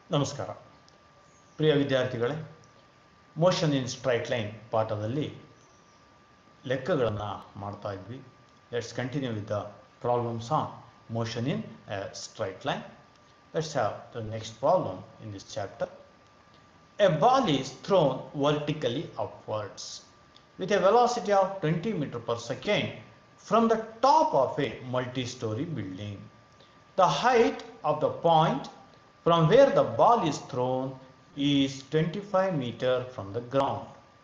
ನಮಸ್ಕಾರ ಪ್ರಿಯ ವಿದ್ಯಾರ್ಥಿಗಳೇ motion in straight line ಪಾಠದಲ್ಲಿ ಲೆಕ್ಕಗಳನ್ನು ಮಾಡ್ತಾ ಇದ್ವಿ let's continue with the problems on motion in straight line let's have the next problem in this chapter a ball is thrown vertically upwards with a velocity of 20 meter per second from the top of a multi-story building. The height of the point from where the ball is thrown is 25 meter from the ground.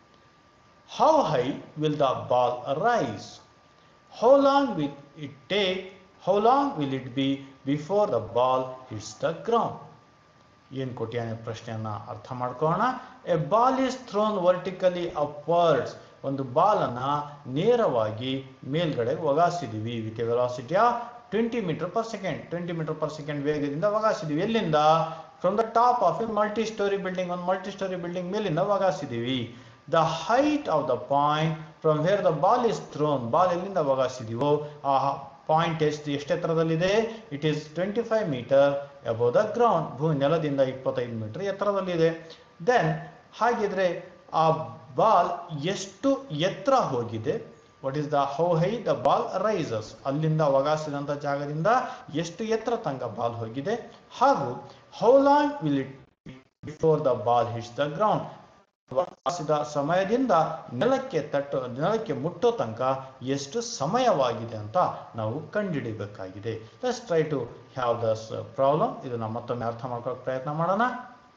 How high will the ball rise? How long will it take? How long will it be before the ball hits the ground? ಏನು ಕೊಟ್ಟಿಯಾನೆ ಪ್ರಶ್ನೆಯನ್ನ ಅರ್ಥ ಮಾಡ್ಕೊಳ್ಳೋಣ a ball is thrown vertically upwards ಒಂದು ಬಾಲನ್ನ ನೇರವಾಗಿ ಮೇಲ್ಗಡೆ ಒಗಾಸಿದೀವಿ with a velocity of twenty metre per second twenty metre per second ವೇಗದಿಂದ ಒಗಾಸಿದೀವಿ ಎಲ್ಲಿಂದ from the top of a multi storey building ಒಂದು ಮಲ್ಟಿ ಸ್ಟೋರಿ ಬಿಲ್ಡಿಂಗ್ ಮೇಲಿಂದ ಒಗಾಸಿದೀವಿ the height of the point from where the ball is thrown ball ಎಲ್ಲಿಂದ ಒಗಾಸಿದೀವೋ ಆ point ಎಷ್ಟು ಎಷ್ಟು ಎತ್ತರದಲ್ಲಿದೆ it is twenty five metre above the ground ಭೂ ನೆಲದಿಂದ ಇಪ್ಪತ್ತೈದು ಮೀಟರ್ ಎತ್ತರದಲ್ಲಿದೆ ದೆನ್ ಹಾಗಿದ್ರೆ ಆ ಬಾಲ್ ಎಷ್ಟು ಎತ್ತರ ಹೋಗಿದೆ what is the how high the ball rises ಅಲ್ಲಿಂದ ಒಗಾಸಿದಂಥ ಜಾಗದಿಂದ ಎಷ್ಟು ಎತ್ತರ ತನಕ ಬಾಲ್ ಹೋಗಿದೆ ಹಾಗೂ how long will it before the ball hits the ground ವಾಸಿದ ಸಮಯದಿಂದ ನೆಲಕ್ಕೆ ತಟ್ಟು ನೆಲಕ್ಕೆ ಮುಟ್ಟೋ ತನಕ ಎಷ್ಟು ಸಮಯವಾಗಿದೆ ಅಂತ ನಾವು ಕಂಡುಹಿಡಿಬೇಕಾಗಿದೆ let's try to have this problem ಇದನ್ನ ಮತ್ತೊಮ್ಮೆ ಅರ್ಥ ಮಾಡ್ಕೊಳ್ಳೋಕೆ ಪ್ರಯತ್ನ ಮಾಡೋಣ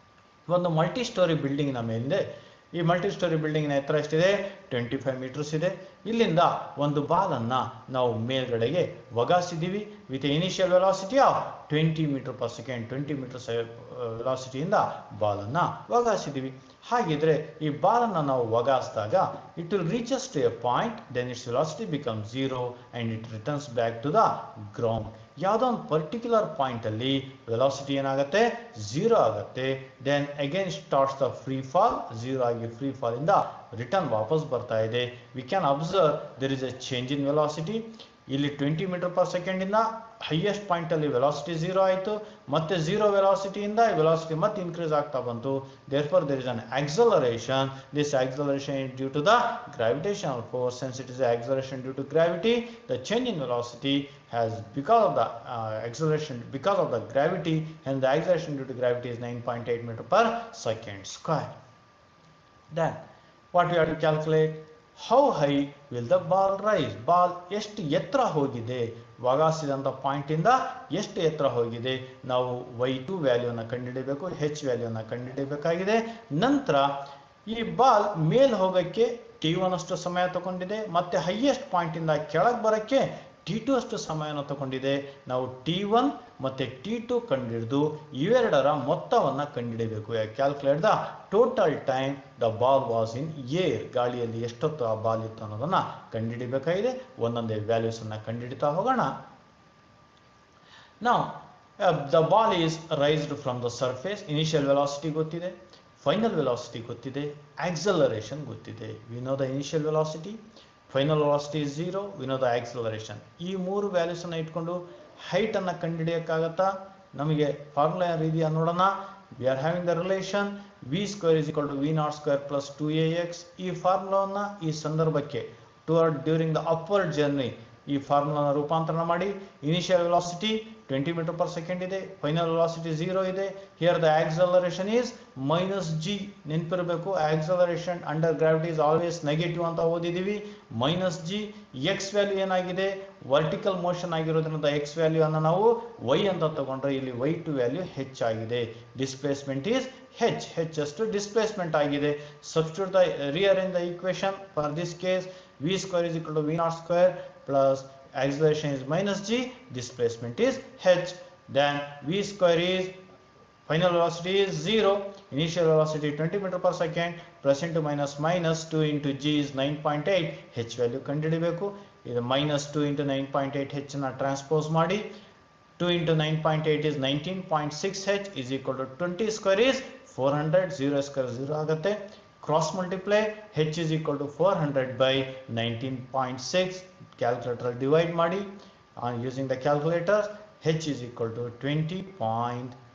ಒಂದು ಮಲ್ಟಿ ಸ್ಟೋರಿ ಬಿಲ್ಡಿಂಗಿನ ಮೇಲಿದೆ ಈ ಮಲ್ಟಿ ಸ್ಟೋರಿ ಬಿಲ್ಡಿಂಗಿನ ಎತ್ತರ ಎಷ್ಟಿದೆ ಟ್ವೆಂಟಿ ಫೈವ್ ಮೀಟರ್ಸ್ ಇದೆ ಇಲ್ಲಿಂದ ಒಂದು ಬಾಲನ್ನು ನಾವು ಮೇಲ್ಗಡೆಗೆ ಒಗಾಸಿದ್ದೀವಿ with initial velocity of twenty metre per second twenty metre ವೆಲಾಸಿಟಿಯಿಂದ ಬಾಲನ್ನು ಒಗಾಸಿದ್ದೀವಿ ಹಾಗಿದ್ರೆ ಈ ಬಾಲನ್ನು ನಾವು ಒಗಾಸಿದಾಗ it will reaches to a point then its velocity become zero and it returns back to the ground ಯಾವುದೋ ಒಂದು ಪರ್ಟಿಕ್ಯುಲರ್ ಪಾಯಿಂಟಲ್ಲಿ ವೆಲಾಸಿಟಿ ಏನಾಗುತ್ತೆ ಝೀರೋ ಆಗುತ್ತೆ then again starts the free fall zero ಆಗಿ ಫ್ರೀ ಫಾಲಿಂದ ರಿಟರ್ನ್ ವಾಪಸ್ ಬರ್ತಾ ಇದೆ we can observe there is A change in velocity ಇಲ್ಲಿ ಟ್ವೆಂಟಿ ಮೀಟರ್ ಪರ್ ಸೆಕೆಂಡಿಂದ ಹೈಯೆಸ್ಟ್ ಪಾಯಿಂಟಲ್ಲಿ ವೆಲಾಸಿಟಿ ಝೀರೋ ಆಯಿತು ಮತ್ತೆ ಝೀರೋ ವೆಲಾಸಿಟಿಯಿಂದ ವೆಲಾಸಿಟಿ ಮತ್ತೆ ಇನ್ಕ್ರೀಸ್ ಆಗ್ತಾ ಬಂತು therefore there is an acceleration this acceleration is due to the gravitational force since it is acceleration due to gravity the change in velocity has because of the uh, acceleration because of the gravity and the acceleration due to gravity is 9.8 meter per second square then what we have to calculate how high will the ball rise ball ಎಷ್ಟು ಎತ್ತರ ಹೋಗಿದೆ ಒಗಾಸಿದಂಥ ಪಾಯಿಂಟಿಂದ ಎಷ್ಟು ಎತ್ತರ ಹೋಗಿದೆ ನಾವು Y to ವ್ಯಾಲ್ಯೂನ ಕಂಡುಹಿಡಿಬೇಕು ಹೆಚ್ ವ್ಯಾಲ್ಯೂನ ಕಂಡುಹಿಡಿಯಬೇಕಾಗಿದೆ ನಂತರ ಈ ಬಾಲ್ ಮೇಲ್ ಹೋಗೋಕ್ಕೆ ಟಿ ಒನ್ ಅಷ್ಟು ಸಮಯ ತಗೊಂಡಿದೆ ಮತ್ತೆ ಹೈಯೆಸ್ಟ್ ಪಾಯಿಂಟಿಂದ ಕೆಳಗೆ ಬರೋಕ್ಕೆ ಟಿ ಟು ಅಷ್ಟು ಸಮಯನ ತಗೊಂಡಿದೆ ನಾವು ಟಿ ಒನ್ ಮತ್ತು ಟಿ ಟು ಕಂಡುಹಿಡಿದು ಇವೆರಡರ ಮೊತ್ತವನ್ನು ಕಂಡುಹಿಡಬೇಕು calculate the total time the ball was in air ಗಾಳಿಯಲ್ಲಿ ಎಷ್ಟೊತ್ತು ಆ ಬಾಲ್ ಇತ್ತು ಅನ್ನೋದನ್ನು ಕಂಡುಹಿಡಿಬೇಕಾಗಿದೆ ಒಂದೊಂದೇ ವ್ಯಾಲ್ಯೂಸನ್ನು ಕಂಡುಹಿಡಿತಾ ಹೋಗೋಣ ನಾವು the ball is raised from the surface initial velocity ಗೊತ್ತಿದೆ ಫೈನಲ್ ವೆಲಾಸಿಟಿ ಗೊತ್ತಿದೆ ಆಕ್ಸಲರೇಷನ್ ಗೊತ್ತಿದೆ we know the initial velocity final velocity is zero ವಿನೋದ ಆಕ್ಸಲರೇಷನ್ ಈ ಮೂರು ವ್ಯಾಲ್ಯೂಸನ್ನು ಇಟ್ಕೊಂಡು ಹೈಟನ್ನು ಕಂಡುಹಿಡಿಯೋಕ್ಕಾಗತ್ತಾ ನಮಗೆ ಫಾರ್ಮುಲಾ ರೀತಿಯ ನೋಡೋಣ we are having the relation V square is equal to V naught square plus two A X ಈ ಫಾರ್ಮುಲಾವನ್ನು ಈ ಸಂದರ್ಭಕ್ಕೆ toward during the upward journey ಈ ಫಾರ್ಮುಲಾನ ರೂಪಾಂತರಣ ಮಾಡಿ initial velocity twenty metre per second ಇದೆ ಫೈನಲ್ ವೆಲಾಸಿಟಿ ಝೀರೋ ಇದೆ here the acceleration is minus G ನೆನಪಿರಬೇಕು acceleration under gravity is always negative ಅಂತ ಓದಿದ್ದೀವಿ ಮೈನಸ್ ಜಿ ಎಕ್ಸ್ ವ್ಯಾಲ್ಯೂ ಏನಾಗಿದೆ ವರ್ಟಿಕಲ್ ಮೋಷನ್ ಆಗಿರೋದ್ರಿಂದ ಎಕ್ಸ್ ವ್ಯಾಲ್ಯೂ ಅನ್ನು ನಾವು ವೈ ಅಂತ ತಗೊಂಡ್ರೆ ಇಲ್ಲಿ ವೈ ಟು ವ್ಯಾಲ್ಯೂ ಹೆಚ್ಚಾಗಿದೆ ಡಿಸ್ಪ್ಲೇಸ್ಮೆಂಟ್ ಈಸ್ ಹೆಚ್ ಹೆಚ್ಚಷ್ಟು ಡಿಸ್ಪ್ಲೇಸ್ಮೆಂಟ್ ಆಗಿದೆ substitute the rearrange the equation for this case V square is equal to V naught square plus acceleration is minus g displacement is h then v square is final velocity is 0 initial velocity 20 meter per second plus into minus minus 2 into g is 9.8 h value ಕಂಡುಹಿಡಿಬೇಕು ಇದು minus 2 into 9.8 h ನ transpose ಮಾಡಿ 2 into 9.8 is 19.6 h is equal to 20 square is 400 0 square 0 ಆಗುತ್ತೆ cross multiply h is equal to 400 by 19.6 calculator divide ಮಾಡಿ on using the calculator h is equal to 20.6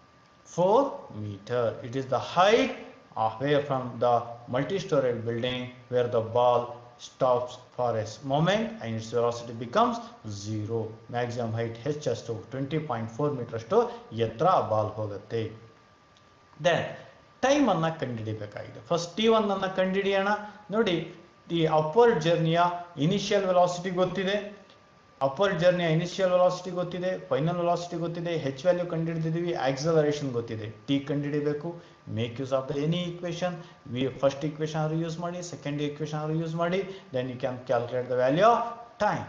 4 meter. It is the height away from the multi-storied building where the ball stops for a moment and its velocity becomes zero. Maximum height ಹೆಚ್ಚಷ್ಟು twenty point four ಮೀಟರ್ಷ್ಟು ಎತ್ತರ ball ಹೋಗುತ್ತೆ then time ಅನ್ನ ಕಂಡುಹಿಡಿಬೇಕಾಗಿದೆ first T one ಅನ್ನ ಕಂಡುಹಿಡಿಯೋಣ ನೋಡಿ ಈ upward ಜರ್ನಿಯ ಇನಿಷಿಯಲ್ ವೆಲಾಸಿಟಿ ಗೊತ್ತಿದೆ ಅಪ್ವರ್ಡ್ ಜರ್ನಿಯ ಇನಿಷಿಯಲ್ ವೆಲಾಸಿಟಿ ಗೊತ್ತಿದೆ ಫೈನಲ್ ವೆಲಾಸಿಟಿ ಗೊತ್ತಿದೆ ಹೆಚ್ ವ್ಯಾಲ್ಯೂ ಕಂಡುಹಿಡಿದಿದ್ದೀವಿ ಆಕ್ಸಲರೇಷನ್ ಗೊತ್ತಿದೆ ಟಿ ಕಂಡುಹಿಡಿಬೇಕು make use of the any equation V first equation ಆದ್ರೂ ಯೂಸ್ ಮಾಡಿ ಸೆಕೆಂಡ್ ಈಕ್ವೇಶನ್ ಆದ್ರೂ ಯೂಸ್ ಮಾಡಿ then you can calculate the value of time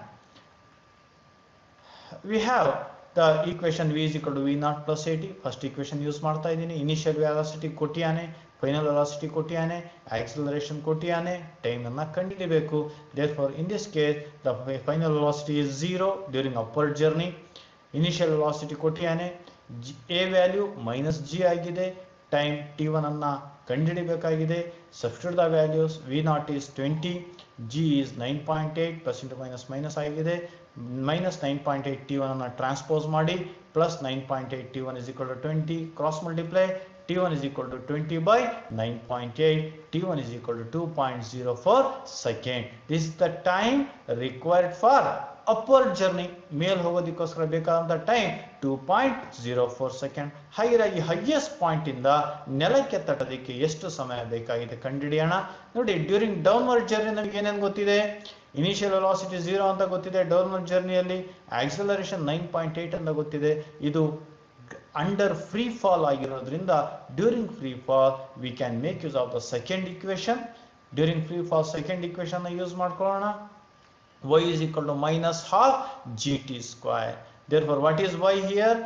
we have the equation V is equal to V naught plus A T first equation use ಮಾಡ್ತಾ ಇದ್ದೀನಿ initial velocity ಕೊಟ್ಟಿಯಾನೆ final velocity ಕೊಟ್ಟಿಯಾನೆ acceleration ಕೊಟ್ಟಿಯಾನೆ time ಅನ್ನ ಕಂಡುಹಿಡಿಬೇಕು therefore in this case the final velocity is zero during upward journey initial velocity ಕೊಟ್ಟಿಯಾನೆ A value minus G ಆಗಿದೆ time T one ಅನ್ನ ಕಂಡುಹಿಡಿಬೇಕಾಗಿದೆ substitute the values V naught is twenty G is nine point eight plus into minus minus ಆಗಿದೆ minus nine point eight T one ಅನ್ನು transpose ಮಾಡಿ plus nine point eight T one is equal to twenty cross multiply T one is equal to twenty by nine point eight T one is equal to two point zero four second this the time required for upward journey ಮೇಲ್ ಹೋಗೋದಕ್ಕೋಸ್ಕರ ಬೇಕಾದಂಥ time two point zero four second ಹಾಗೆ highest point ಇಂದ ನೆಲಕ್ಕೆ ತಟ್ಟೋದಕ್ಕೆ ಎಷ್ಟು ಸಮಯ ಬೇಕಾಗಿದೆ ಕಂಡುಹಿಡಿಯೋಣ ನೋಡಿ ಡ್ಯೂರಿಂಗ್ ಡೌನ್ವರ್ಡ್ ಜರ್ನಿ ನಮಗೆ ಏನೇನು ಗೊತ್ತಿದೆ ಇನಿಷಿಯಲ್ ವೆಲಾಸಿಟಿ ಝೀರೋ ಅಂತ ಗೊತ್ತಿದೆ ಡೌನ್ವರ್ಡ್ ಜರ್ನಿಯಲ್ಲಿ ಆಕ್ಸಲರೇಷನ್ ನೈನ್ ಪಾಯಿಂಟ್ ಏಟ್ ಅಂತ ಗೊತ್ತಿದೆ ಇದು ಅಂಡರ್ ಫ್ರೀ ಫಾಲ್ ಆಗಿರೋದ್ರಿಂದ during free fall we can make use of the second equation during free fall second equation use ಮಾಡ್ಕೊಳ್ಳೋಣ y is equal to minus half gt square. Therefore, what is y here?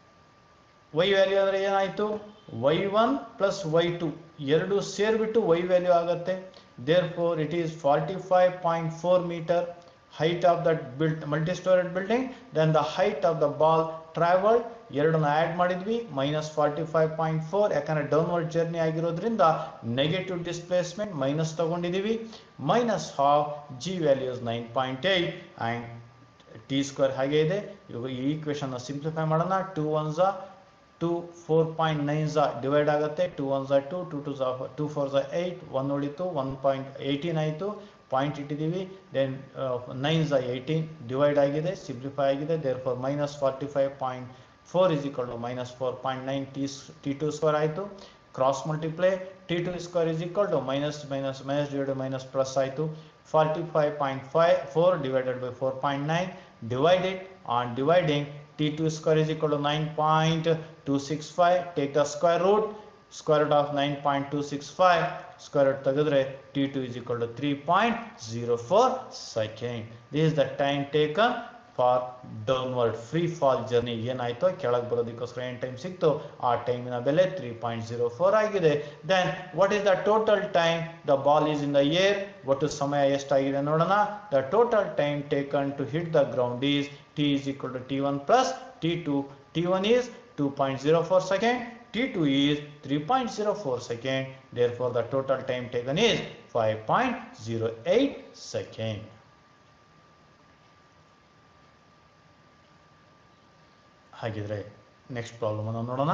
y value ಅಂದರೆ ಏನಾಯಿತು Y one plus Y two ಎರಡು ಸೇರಿಬಿಟ್ಟು y value ಆಗುತ್ತೆ therefore it is forty five point four metre height of that build multi storeyed building then the height of the ball travel ಎರಡನ್ನ add ಮಾಡಿದ್ವಿ minus forty five point four ಯಾಕಂದರೆ downward journey ಆಗಿರೋದ್ರಿಂದ negative displacement minus ತಗೊಂಡಿದ್ದೀವಿ minus half G values nine point eight and T square ಹಾಗೆ ಇದೆ ಇವಾಗ ಈ equation simplify ಮಾಡೋಣ ಟೂ ಒನ್ ಝಾ ಟೂ ಫೋರ್ ಪಾಯಿಂಟ್ ನೈನ್ ಝಾ ಡಿವೈಡ್ ಆಗುತ್ತೆ ಟೂ ಒನ್ ಝಾ ಟು ಟು ಟು ಝಾ ಟೂ ಫೋರ್ ಝಾ ಏಯ್ಟ್ ಒನ್ ಉಳಿತು ಒನ್ ಪಾಯಿಂಟ್ ಏಯ್ಟೀನ್ ಆಯಿತು ಪಾಯಿಂಟ್ ಇಟ್ಟಿದ್ದೀವಿ ದೆನ್ ನೈನ್ ಝಾ ಏಯ್ಟೀನ್ ಡಿವೈಡ್ ಆಗಿದೆ ಸಿಂಪ್ಲಿಫೈ ಆಗಿದೆ therefore minus forty five point four is equal to minus four point nine T T two square ಆಯಿತು cross multiply T two square is equal to minus minus minus divide minus plus ಆಯಿತು forty five point five four divided by four point nine divided on dividing T2 square is equal to 9.265. Take the square root. Square root of 9.265. Square root ತೆಗೆದ್ರೆ T2 is equal to 3.04 second. This is the time taken for downward free fall journey. ಏನಾಯ್ತು ಕೆಳಗೆ ಬರೋದಕ್ಕೋಸ್ಕರ ಏನು time ಸಿಕ್ತು ಆ ಟೈಮಿನ ಬೆಲೆ three point zero four ಆಗಿದೆ then what is the total time the ball is in the air ಒಟ್ಟು ಸಮಯ ಎಷ್ಟಾಗಿದೆ ನೋಡೋಣ the total time taken to hit the ground is t is equal to t1 plus t2 t1 is 2.04 second t2 is 3.04 second therefore the total time taken is 5.08 second ಹಾಗಿದ್ರೆ next problem ಅನ್ನು ನೋಡೋಣ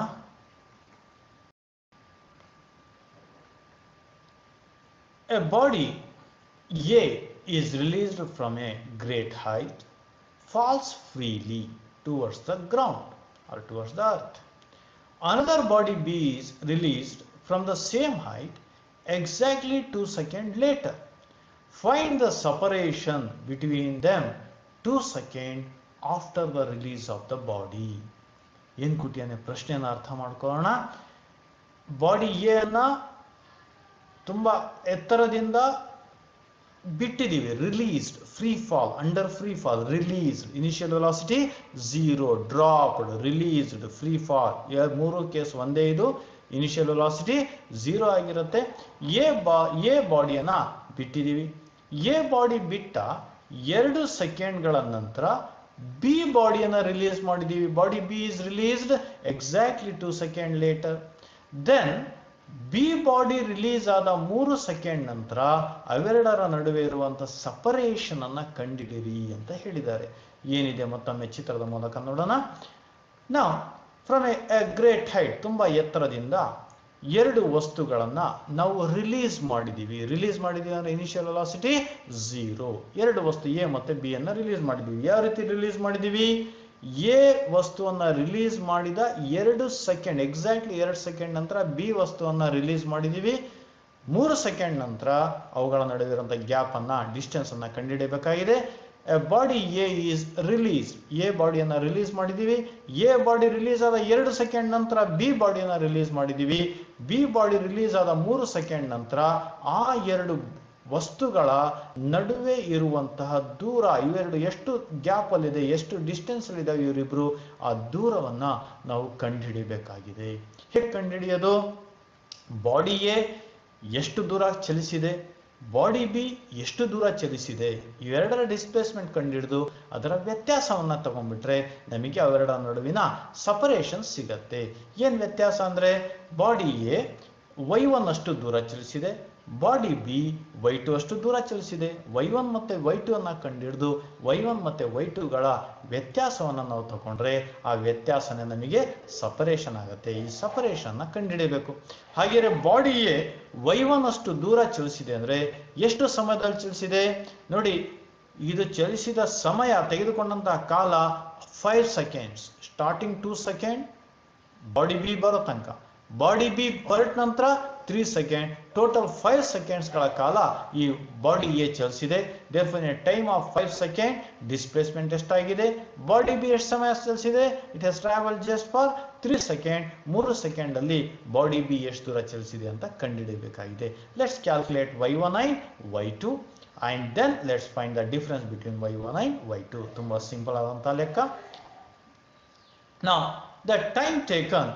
A body A is released from a great height falls freely towards the ground or towards the earth. Another body B is released from the same height exactly 2 seconds later. Find the separation between them 2 seconds after the release of the body. ಏನು ಕುಟಿಯನೆ ಪ್ರಶ್ನೆಯನ್ನು ಅರ್ಥ ಮಾಡ್ಕೊಳ್ಳೋಣ body A ಅನ್ನ ತುಂಬ ಎತ್ತರದಿಂದ ಬಿಟ್ಟಿದ್ದೀವಿ released free fall under free fall released initial velocity zero dropped released free fall ಮೂರು case ಒಂದೇ ಇದು ಇನಿಷಿಯಲ್ ವೆಲಾಸಿಟಿ ಝೀರೋ ಆಗಿರುತ್ತೆ ಎ ಬಾ ಎ ಬಾಡಿಯನ್ನ ಬಿಟ್ಟಿದ್ದೀವಿ ಎ ಬಾಡಿ ಬಿಟ್ಟ ಎರಡು ಸೆಕೆಂಡ್ಗಳ ನಂತರ ಬಿ ಬಾಡಿಯನ್ನ ರಿಲೀಸ್ ಮಾಡಿದ್ದೀವಿ body B is released exactly two second later then B body release ಆದ ಮೂರು ಸೆಕೆಂಡ್ ನಂತರ ಅವೆರಡರ ನಡುವೆ ಇರುವಂತ ಸಪರೇಷನ್ ಅನ್ನ ಕಂಡಿಡಿರಿ ಅಂತ ಹೇಳಿದ್ದಾರೆ ಏನಿದೆ ಮತ್ತೊಮ್ಮೆ ಚಿತ್ರದ ಮೂಲಕ ನೋಡೋಣ ನಾವು ಫ್ರಮ್ ಎ ಗ್ರೇಟ್ ಹೈಟ್ ತುಂಬ ಎತ್ತರದಿಂದ ಎರಡು ವಸ್ತುಗಳನ್ನು ನಾವು ರಿಲೀಸ್ ಮಾಡಿದ್ದೀವಿ ರಿಲೀಸ್ ಮಾಡಿದ್ದೀವಿ ಅಂದರೆ ಇನಿಷಿಯಲ್ ವೆಲಾಸಿಟಿ ಝೀರೋ ಎರಡು ವಸ್ತು ಎ ಮತ್ತು ಬಿ ಅನ್ನು ರಿಲೀಸ್ ಮಾಡಿದ್ದೀವಿ ಯಾವ ರೀತಿ ರಿಲೀಸ್ ಮಾಡಿದ್ದೀವಿ ಎ ವಸ್ತುವನ್ನು ರಿಲೀಸ್ ಮಾಡಿದ ಎರಡು ಸೆಕೆಂಡ್ ಎಕ್ಸಾಕ್ಟ್ಲಿ ಎರಡು ಸೆಕೆಂಡ್ ನಂತರ ಬಿ ವಸ್ತುವನ್ನು ರಿಲೀಸ್ ಮಾಡಿದ್ದೀವಿ ಮೂರು ಸೆಕೆಂಡ್ ನಂತರ ಅವುಗಳ ನಡುವಿರುವಂಥ ಗ್ಯಾಪನ್ನು ಡಿಸ್ಟೆನ್ಸನ್ನು ಕಂಡುಹಿಡಿಯಬೇಕಾಗಿದೆ body A is release A ಬಾಡಿಯನ್ನು ರಿಲೀಸ್ ಮಾಡಿದ್ದೀವಿ ಎ ಬಾಡಿ ರಿಲೀಸ್ ಆದ ಎರಡು ಸೆಕೆಂಡ್ ನಂತರ ಬಿ ಬಾಡಿಯನ್ನು ರಿಲೀಸ್ ಮಾಡಿದ್ದೀವಿ ಬಿ ಬಾಡಿ ರಿಲೀಸ್ ಆದ ಮೂರು ಸೆಕೆಂಡ್ ನಂತರ ಆ ಎರಡು ವಸ್ತುಗಳ ನಡುವೆ ಇರುವಂತಹ ದೂರ ಇವೆರಡು ಎಷ್ಟು ಗ್ಯಾಪಲ್ಲಿದೆ ಎಷ್ಟು ಡಿಸ್ಟೆನ್ಸಲ್ಲಿದೆ ಇವರಿಬ್ಬರು ಆ ದೂರವನ್ನು ನಾವು ಕಂಡುಹಿಡಿಯಬೇಕಾಗಿದೆ ಹೇಗೆ ಕಂಡುಹಿಡಿಯೋದು ಬಾಡಿ ಎ ಎಷ್ಟು ದೂರ ಚಲಿಸಿದೆ ಬಾಡಿ ಬಿ ಎಷ್ಟು ದೂರ ಚಲಿಸಿದೆ ಇವೆರಡರ ಡಿಸ್ಪ್ಲೇಸ್ಮೆಂಟ್ ಕಂಡುಹಿಡಿದು ಅದರ ವ್ಯತ್ಯಾಸವನ್ನು ತಗೊಂಡ್ಬಿಟ್ರೆ ನಮಗೆ ಅವೆರಡರ ನಡುವಿನ ಸಪರೇಷನ್ ಸಿಗತ್ತೆ ಏನು ವ್ಯತ್ಯಾಸ ಅಂದರೆ ಬಾಡಿ ಎ ವೈ ಒನ್ ಅಷ್ಟು ದೂರ ಚಲಿಸಿದೆ ಬಾಡಿ ಬಿ ವೈ ಟು ಅಷ್ಟು ದೂರ ಚಲಿಸಿದೆ ವೈ ಒನ್ ಮತ್ತು ವೈ ಟು ಅನ್ನು ಕಂಡುಹಿಡಿದು ವೈ ಒನ್ ಮತ್ತು ವೈ ಟುಗಳ ವ್ಯತ್ಯಾಸವನ್ನು ನಾವು ತಗೊಂಡ್ರೆ ಆ ವ್ಯತ್ಯಾಸನೇ ನಮಗೆ ಸಪರೇಷನ್ ಆಗುತ್ತೆ ಈ ಸಪರೇಷನ್ನ ಕಂಡುಹಿಡಿಯಬೇಕು ಹಾಗೆಯೇ ಬಾಡಿಯೇ ವೈ ಒನ್ ಅಷ್ಟು ದೂರ ಚಲಿಸಿದೆ ಅಂದರೆ ಎಷ್ಟು ಸಮಯದಲ್ಲಿ ಚಲಿಸಿದೆ ನೋಡಿ ಇದು ಚಲಿಸಿದ ಸಮಯ ತೆಗೆದುಕೊಂಡಂತಹ ಕಾಲ five seconds starting two second body B ಬರೋ ತನಕ ಬಾಡಿ ಬಿ ಹೊರಟ ನಂತರ ತ್ರೀ ಸೆಕೆಂಡ್ ಟೋಟಲ್ ಫೈವ್ ಸೆಕೆಂಡ್ಸ್ಗಳ ಕಾಲ ಈ ಬಾಡಿ ಎ ಚಲಿಸಿದೆ therefore A time of five second displacement ಎಷ್ಟಾಗಿದೆ ಬಾಡಿ ಬಿ ಎಷ್ಟು ಸಮಯ ಚಲಿಸಿದೆ it has travel just for three second ಮೂರು ಸೆಕೆಂಡಲ್ಲಿ ಬಾಡಿ ಬಿ ಎಷ್ಟು ದೂರ ಚಲಿಸಿದೆ ಅಂತ ಕಂಡುಹಿಡಿಯಬೇಕಾಗಿದೆ let's calculate Y one and Y two and then let's find the difference between Y one and Y two ತುಂಬ ಸಿಂಪಲ್ ಆದಂಥ ಲೆಕ್ಕ ನಾವು the time taken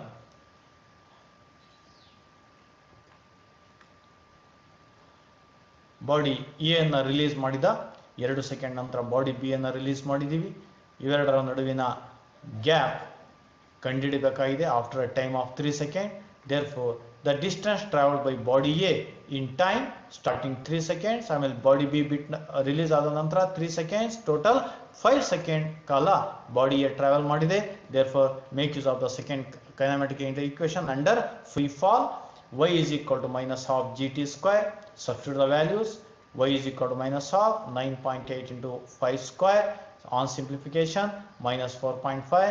body A ಅನ್ನು ರಿಲೀಸ್ ಮಾಡಿದ ಎರಡು ಸೆಕೆಂಡ್ ನಂತರ ಬಾಡಿ ಬಿ ಅನ್ನು ರಿಲೀಸ್ ಮಾಡಿದ್ದೀವಿ ಇವೆರಡರ ನಡುವಿನ ಗ್ಯಾಪ್ ಕಂಡುಹಿಡಿಬೇಕಾಗಿದೆ after a time of three second therefore the distance travel by body A in time starting three seconds ಆಮೇಲೆ ಬಾಡಿ ಬಿ ಬಿಟ್ ರಿಲೀಸ್ ಆದ ನಂತರ three seconds total five second ಕಾಲ ಬಾಡಿ ಎ ಟ್ರಾವೆಲ್ ಮಾಡಿದೆ therefore make use of the second kinematic equation under free fall y is equal to minus half gt square substitute the values y is equal to minus half 9.8 into 5 square on simplification minus 4.5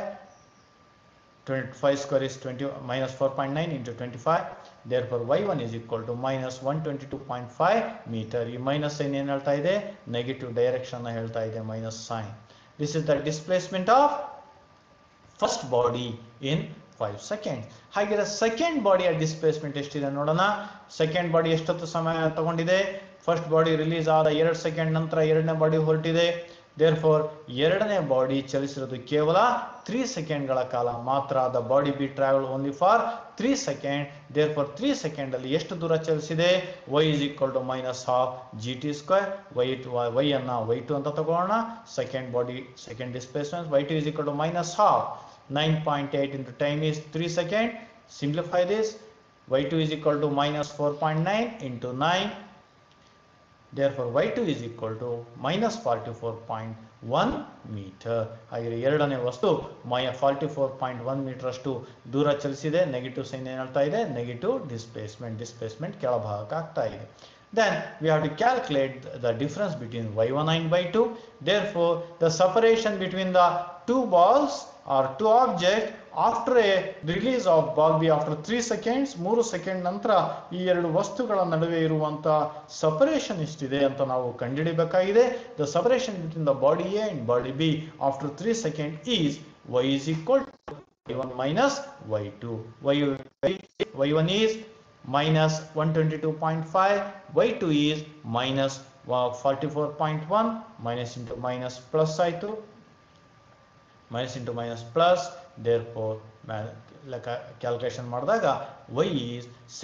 25 square is 20 minus 4.9 into 25 therefore y1 is equal to minus 122.5 meter ಈ minus sign ಏನು ಹೇಳ್ತಾ ಇದೆ negative direction ಹೇಳ್ತಾ ಇದೆ minus sign this is the displacement of first body in five second ಹಾಗಿದ್ರೆ second ಬಾಡಿಯ displacement ಎಷ್ಟಿದೆ ನೋಡೋಣ ಸೆಕೆಂಡ್ ಬಾಡಿ ಎಷ್ಟೊತ್ತು ಸಮಯ ತಗೊಂಡಿದೆ ಫಸ್ಟ್ ಬಾಡಿ ರಿಲೀಸ್ ಆದ ಎರಡು ಸೆಕೆಂಡ್ ನಂತರ ಎರಡನೇ ಬಾಡಿ ಹೊರಟಿದೆ ದೇರ್ ಫೋರ್ ಎರಡನೇ ಬಾಡಿ ಚಲಿಸಿರೋದು ಕೇವಲ ತ್ರೀ ಸೆಕೆಂಡ್ಗಳ ಕಾಲ ಮಾತ್ರ the body B travel only for three second therefore three second ಅಲ್ಲಿ ಎಷ್ಟು ದೂರ ಚಲಿಸಿದೆ Y is equal to minus half G T square Y Y ಅನ್ನ ವೈ ಟು ಅಂತ ತಗೊಳ್ಳೋಣ second body second displacement Y two is equal to minus half 9.8 into time is 3 second. Simplify this. y2 is equal to minus 4.9 into 9. Therefore, y2 is equal to minus 44.1 meter. ಹಾಗೆ ಎರಡನೇ ವಸ್ತು ಮೈ forty four point one meter ಅಷ್ಟು ದೂರ ಚಲಿಸಿದೆ negative sign ಏನು ಹೇಳ್ತಾ ಇದೆ negative displacement displacement ಕೆಳಭಾಗಕ್ಕೆ ಆಗ್ತಾ ಇದೆ then we have to calculate the difference between y1 and y2 therefore the separation between the two balls or two objects after a release of ball b after 3 seconds ಮೂರು second ನಂತರ ಈ ಎರಡು ವಸ್ತುಗಳ ನಡುವೆ ಇರುವಂತ ಸಪರೇಷನ್ ಎಷ್ಟಿದೆ ಅಂತ ನಾವು ಕಂಡುಹಿಡಿಯಬೇಕಾಗಿದೆ the separation between the body A and body B after three second is Y is equal y1 minus y2 y y1 is minus 122.5 y2 is minus uh, 44.1 minus into minus plus ಆಯಿತು minus into minus plus therefore ಲೆಕ್ಕ calculation ಮಾಡಿದಾಗ y is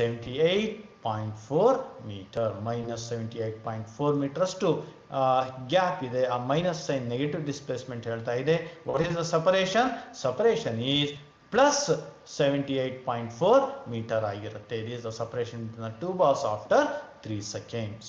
78.4 meter minus seventy eight point four meter ಅಷ್ಟು gap ಇದೆ ಆ minus sign negative displacement ಹೇಳ್ತಾ ಇದೆ what is the separation separation is plus seventy eight point four meter ಆಗಿರುತ್ತೆ it is the separation two balls after three seconds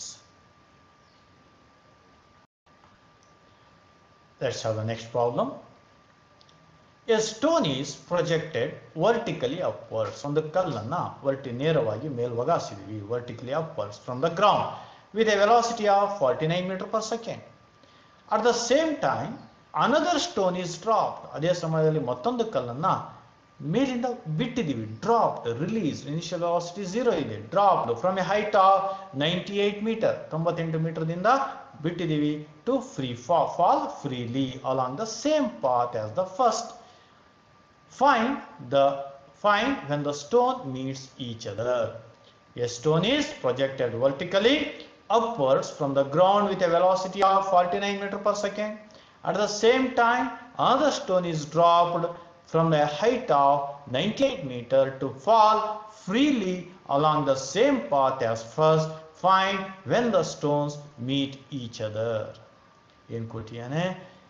Let's have the next problem. A stone is projected vertically upwards ಒಂದು ಕಲ್ಲನ್ನು ವರ್ಟಿ ನೇರವಾಗಿ ಮೇಲ್ವಗಾಸಿದ್ವಿ vertically upwards from the ground with a velocity of forty nine meter per second at the same time another stone is dropped ಅದೇ ಸಮಯದಲ್ಲಿ ಮತ್ತೊಂದು ಕಲ್ಲನ್ನು ಮೇಲಿಂದ ಬಿಟ್ಟಿದ್ದೀವಿ dropped release initial velocity zero ಇದೆ dropped from a height of ninety eight meter ತೊಂಬತ್ತೆಂಟು ಮೀಟರ್ದಿಂದ ಬಿಟ್ಟಿದ್ದೀವಿ to free fall freely along the same path as the first find the find when the stone meets each other a stone is projected vertically upwards from the ground with a velocity of 49 meter per second at the same time another stone is dropped from a height of 98 meter to fall freely along the same path as first find when the stones meet each other ಏನು ಕೊಟ್ಟಿಯಾನೆ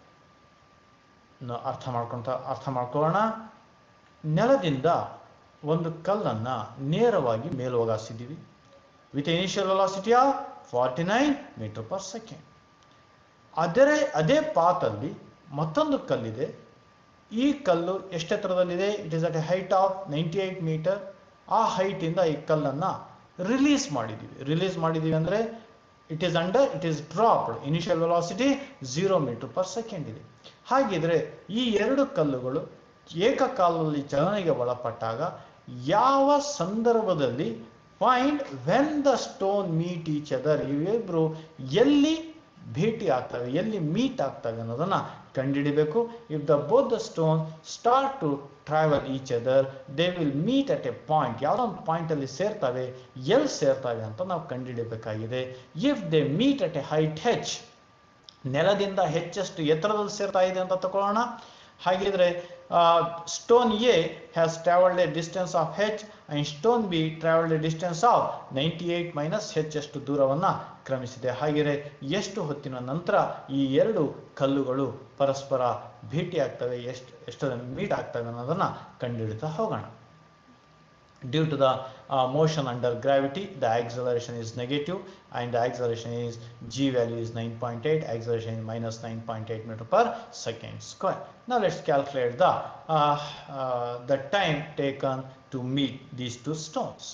ನ- ಅರ್ಥ ಮಾಡ್ಕೊಂತ ಅರ್ಥ ಮಾಡ್ಕೊಳ್ಳೋಣ ನೆಲದಿಂದ ಒಂದು ಕಲ್ಲನ್ನು ನೇರವಾಗಿ ಮೇಲೋಗಾಸಿದ್ದೀವಿ with initial velocity of forty nine meter per second ಅದರೇ ಅದೇ ಪಾತಲ್ಲಿ ಮತ್ತೊಂದು ಕಲ್ಲಿದೆ ಈ ಕಲ್ಲು ಎಷ್ಟು ಎತ್ತರದಲ್ಲಿದೆ it is at a height of ninety eight meter ಆ ಹೈಟಿಂದ ಈ ಕಲ್ಲನ್ನು ರಿಲೀಸ್ ಮಾಡಿದ್ದೀವಿ ರಿಲೀಸ್ ಮಾಡಿದ್ದೀವಿ ಅಂದರೆ it is under it is dropped initial velocity zero meter per second ಇದೆ ಹಾಗಿದ್ರೆ ಈ ಎರಡು ಕಲ್ಲುಗಳು ಏಕಕಾಲದಲ್ಲಿ ಚಲನೆಗೆ ಒಳಪಟ್ಟಾಗ ಯಾವ ಸಂದರ್ಭದಲ್ಲಿ find when the stone meet each other ಇವಿಬ್ರು ಎಲ್ಲಿ ಭೇಟಿ ಆಗ್ತವೆ ಎಲ್ಲಿ ಮೀಟ್ ಆಗ್ತವೆ ಅನ್ನೋದನ್ನ ಕಂಡುಹಿಡಿಬೇಕು if the both the stone start to travel each other they will meet at a point ಯಾವುದೋ ಒಂದು ಪಾಯಿಂಟಲ್ಲಿ ಸೇರ್ತವೆ ಎಲ್ಲಿ ಸೇರ್ತವೆ ಅಂತ ನಾವು ಕಂಡುಹಿಡಿಯಬೇಕಾಗಿದೆ if they meet at a height H ನೆಲದಿಂದ ಹೆಚ್ಚೆಷ್ಟು ಎತ್ತರದಲ್ಲಿ ಸೇರ್ತಾ ಇದೆ ಅಂತ ತಗೊಳ್ಳೋಣ ಹಾಗಿದ್ರೆ stone A has travelled a distance of H and stone B travelled a distance of ninety eight minus ಹೆಚ್ಚಷ್ಟು ದೂರವನ್ನು ಕ್ರಮಿಸಿದೆ ಹಾಗೆಯೇ ಎಷ್ಟು ಹೊತ್ತಿನ ನಂತರ ಈ ಎರಡು ಕಲ್ಲುಗಳು ಪರಸ್ಪರ ಭೇಟಿ ಆಗ್ತವೆ ಎಷ್ಟು ಎಷ್ಟು ಮೀಟ್ ಆಗ್ತವೆ ಅನ್ನೋದನ್ನು ಕಂಡುಹಿಡಿತಾ ಹೋಗೋಣ due to the uh, motion under gravity the acceleration is negative and the acceleration is g value is 9.8 acceleration is minus 9.8 meter per second square now let's calculate the uh, uh, the time taken to meet these two stones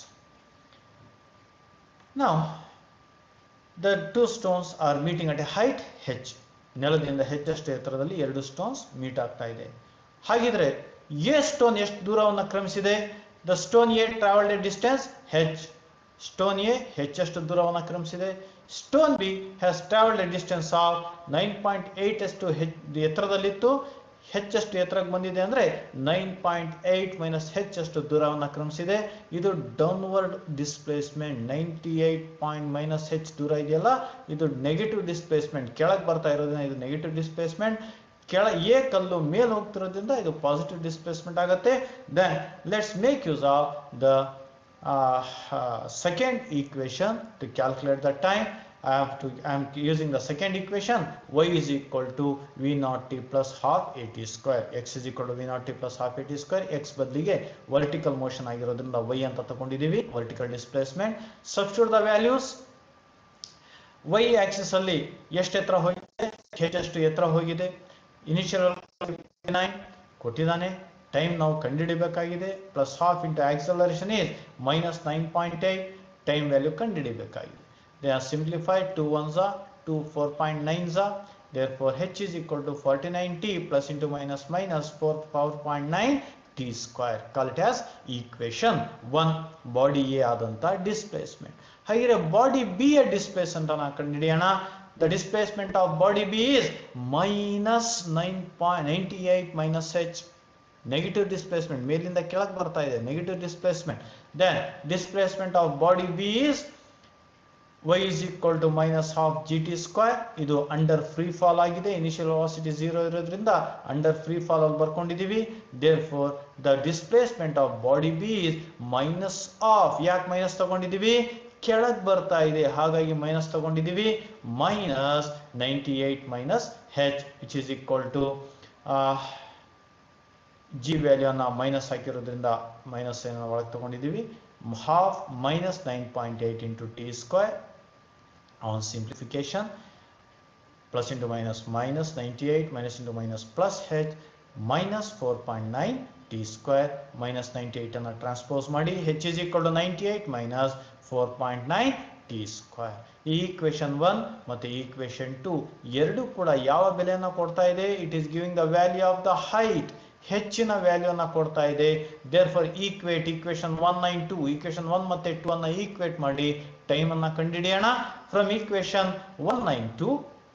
now the two stones are meeting at a height h ನೆಲದಿಂದ ಹೆಚ್ಚಷ್ಟು ಎತ್ತರದಲ್ಲಿ ಎರಡು stones meet ಆಗ್ತಾ ಇದೆ ಹಾಗಿದ್ರೆ A stone ಎಷ್ಟು ದೂರವನ್ನು ಕ್ರಮಿಸಿದೆ the stone A travelled a distance H stone A ಹೆಚ್ಚಷ್ಟು ದೂರವನ್ನು ಕ್ರಮಿಸಿದೆ stone B has travelled a distance of nine point eight ಅಷ್ಟು ಹೆಚ್ ಎತ್ತರದಲ್ಲಿತ್ತು ಹೆಚ್ಚಷ್ಟು ಎತ್ತರಕ್ಕೆ ಬಂದಿದೆ ಅಂದರೆ ನೈನ್ ಪಾಯಿಂಟ್ ಏಯ್ಟ್ ಮೈನಸ್ ಹೆಚ್ಚಷ್ಟು ದೂರವನ್ನು ಕ್ರಮಿಸಿದೆ ಇದು downward displacement ninety eight point minus H ದೂರ ಇದೆಯಲ್ಲ ಇದು ನೆಗೆಟಿವ್ ಡಿಸ್ಪ್ಲೇಸ್ಮೆಂಟ್ ಕೆಳಗೆ ಬರ್ತಾ ಇರೋದ್ರಿಂದ ಇದು ನೆಗೆಟಿವ್ ಡಿಸ್ಪ್ಲೇಸ್ಮೆಂಟ್ ಕೆಳ ಎ ಕಲ್ಲು ಮೇಲೆ ಹೋಗ್ತಿರೋದ್ರಿಂದ ಇದು ಪಾಸಿಟಿವ್ ಡಿಸ್ಪ್ಲೇಸ್ಮೆಂಟ್ ಆಗುತ್ತೆ then let's make use of the second equation to calculate the time I have to I am using the second equation y is equal to v naught t plus half at square x is equal to v naught t plus half at square x ಬದಲಿಗೆ vertical motion ಆಗಿರೋದ್ರಿಂದ y ಅಂತ ತಗೊಂಡಿದ್ದೀವಿ vertical displacement substitute the values y axis ಅಲ್ಲಿ ಎಷ್ಟು ಎತ್ತರ ಹೋಗಿದೆ ಹೆಚ್ಚೆಷ್ಟು ಎತ್ತರ ಹೋಗಿದೆ ಇನಿಷಿಯಲ್ ನೈನ್ ಕೊಟ್ಟಿದ್ದಾನೆ ಟೈಮ್ ನಾವು ಕಂಡುಹಿಡಿಬೇಕಾಗಿದೆ plus half into acceleration is minus nine point eight time value ಕಂಡುಹಿಡಿಬೇಕಾಗಿದೆ they are simplified 2 ones are 2 4.9s are therefore h is equal to 49t plus into minus minus 4 power 0.9 t square call it as equation 1 body a ಆದಂತ displacement ಹಾಗೆ body B ಯ displacement ಅನ್ನ ಕಂಡುಹಿಡಿಯೋಣ the displacement of body B is minus nine point ninety eight minus H negative displacement ಮೇಲಿಂದ ಕೆಳಗೆ ಬರ್ತಾ ಇದೆ negative displacement then displacement of body B is y is equal to minus half gt square ಇದು under free fall ಆಗಿದೆ initial velocity zero ಇರೋದ್ರಿಂದ under free fall ಅಲ್ಲಿ ಬರ್ಕೊಂಡಿದೀವಿ therefore the displacement of body B is minus of ಯಾಕೆ minus ತಗೊಂಡಿದೀವಿ ಕೆಳಗ್ ಬರ್ತಾ ಇದೆ ಹಾಗಾಗಿ ಮೈನಸ್ ತಗೊಂಡಿದೀವಿ minus ninety eight minus H which is equal to G ವ್ಯಾಲ್ಯೂನ ಮೈನಸ್ ಹಾಕಿರೋದ್ರಿಂದ ಮೈನಸ್ ಏನೋ ಒಳಗೆ ತಗೊಂಡಿದ್ದೀವಿ half minus nine point eight into T square on simplification plus into minus minus 98 minus into minus plus h minus four point nine T square minus ninety ಏಯ್ಟನ್ನು transpose ಮಾಡಿ H is equal to ninety eight minus four point nine T square ಈ equation one ಮತ್ತು equation two ಎರಡು ಕೂಡ ಯಾವ ಬೆಲೆಯನ್ನು ಕೊಡ್ತಾ ಇದೆ it is giving the value of the height ಹೆಚ್ಚಿನ ವ್ಯಾಲ್ಯೂನ ಕೊಡ್ತಾ ಇದೆ therefore equate equation one nine two equation one ಮತ್ತೆ ಟು ಅನ್ನ ಈಕ್ವೇಟ್ ಮಾಡಿ ಟೈಮ್ ಅನ್ನ ಕಂಡುಹಿಡಿಯೋಣ from equation one nine two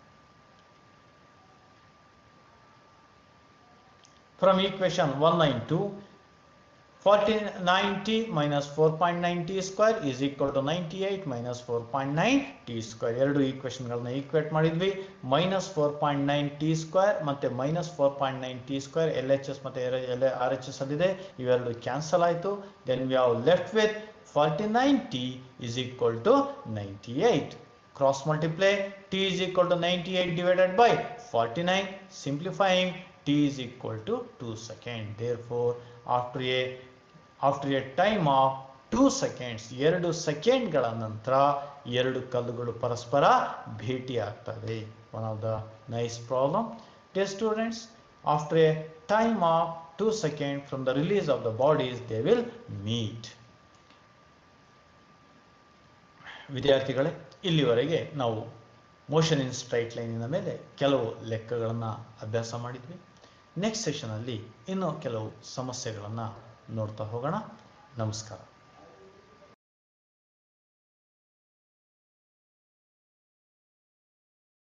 from equation one nine two forty ninety minus four point nine T square is equal to ninety eight minus four point nine T square ಎರಡು ಈಕ್ವೇಶನ್ಗಳನ್ನ equate ಮಾಡಿದ್ವಿ minus four point nine T square ಮತ್ತು minus four point nine T square L H S ಮತ್ತು L R H S ಅಲ್ಲಿದೆ ಇವೆರಡು cancel ಆಯಿತು then we have left with forty nine T is equal to ninety eight cross multiply t is equal to 98 divided by 49 simplifying t is equal to 2 second therefore after a after a time of 2 seconds ಎರಡು ಸೆಕೆಂಡ್ಗಳ ನಂತರ ಎರಡು ಕಲ್ಲುಗಳು ಪರಸ್ಪರ ಭೇಟಿ ಆಗ್ತವೆ one of the nice problem dear students after a time of 2 seconds from the release of the bodies they will meet ವಿದ್ಯಾರ್ಥಿಗಳೇ ಇಲ್ಲಿವರೆಗೆ ನಾವು ಮೋಷನ್ ಇನ್ ಸ್ಟ್ರೈಟ್ ಲೈನಿನ ಮೇಲೆ ಕೆಲವು ಲೆಕ್ಕಗಳನ್ನು ಅಭ್ಯಾಸ ಮಾಡಿದ್ವಿ ನೆಕ್ಸ್ಟ್ ಸೆಷನಲ್ಲಿ ಇನ್ನೂ ಕೆಲವು ಸಮಸ್ಯೆಗಳನ್ನು ನೋಡ್ತಾ ಹೋಗೋಣ ನಮಸ್ಕಾರ